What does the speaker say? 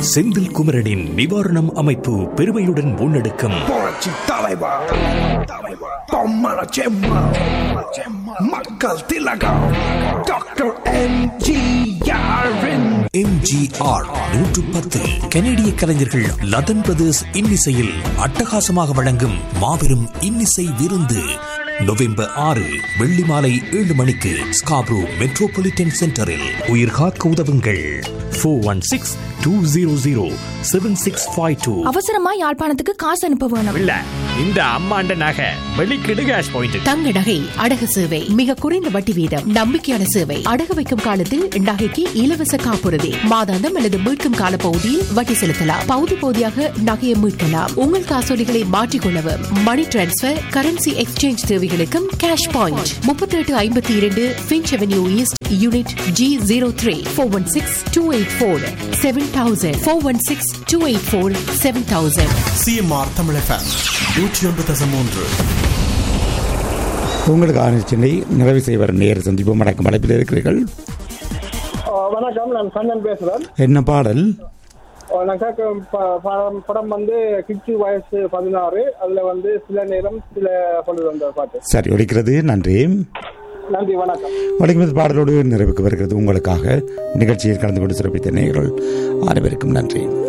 செந்தில் குமரனின் நிவாரணம் அமைப்பு பெருமையுடன் முன்னெடுக்கும் புரட்சி தலைவர் பொம்மன செம்மா மக்கள் திலகம் டாக்டர் எம்ஜிஆரின் எம்ஜிஆர் நூற்று பத்து கனேடிய கலைஞர்கள் லதன் பிரதர்ஸ் இன்னிசையில் அட்டகாசமாக வழங்கும் மாபெரும் இன்னிசை விருந்து நவம்பர் ஆறு வெள்ளி மாலை ஏழு மணிக்கு ஸ்காப்ரோ மெட்ரோபாலிட்டன் சென்டரில் உயிர் காக்க உதவுங்கள் four one six two zero zero seven six five two அவசரமா யாழ்ப்பாணத்துக்கு காசு அனுப்ப வேணும் இல்ல இந்த அம்மாண்ட நகை வெளிக்கிடு கேஷ் பாயிண்ட் தங்க நகை அடகு சேவை மிக குறைந்த வட்டி வீதம் நம்பிக்கையான சேவை அடகு வைக்கும் காலத்தில் நகைக்கு இலவச காப்புறுதி மாதாந்தம் அல்லது மீட்கும் கால பகுதியில் வட்டி செலுத்தலாம் பகுதி பகுதியாக நகையை மீட்கலாம் உங்கள் காசோலிகளை மாற்றிக்கொள்ளவும் மணி டிரான்ஸ்பர் கரன்சி எக்ஸ்சேஞ்ச் தேவைகளுக்கும் கேஷ் பாயிண்ட் முப்பத்தி எட்டு ஐம்பத்தி இரண்டு Finch Avenue East unit G zero three four one six two eight four seven thousand four one six two eight four seven thousand CMR Tamil FM நூற்றி ஒன்று தசம் மூன்று உங்களுக்கு ஆலோசனை நிறைவு செய்வர் நேர் சந்திப்பு வணக்கம் அழைப்பில் இருக்கிறீர்கள் வணக்கம் நான் கண்ணன் பேசுறேன் என்ன பாடல் நான் கேட்கும் ப- படம் படம் வந்து கிச்சு வயசு பதினாறு அதுல வந்து சில நேரம் சில கொண்டு வந்த பாட்டு சரி ஒலிக்கிறது நன்றி நன்றி வணக்கம் வழங்குவது பாடலோடு நிறைவுக்கு வருகிறது உங்களுக்காக நிகழ்ச்சியில் கலந்து கொண்டு சிறப்பித்த நேயர்கள் அனைவருக்கும் நன்றி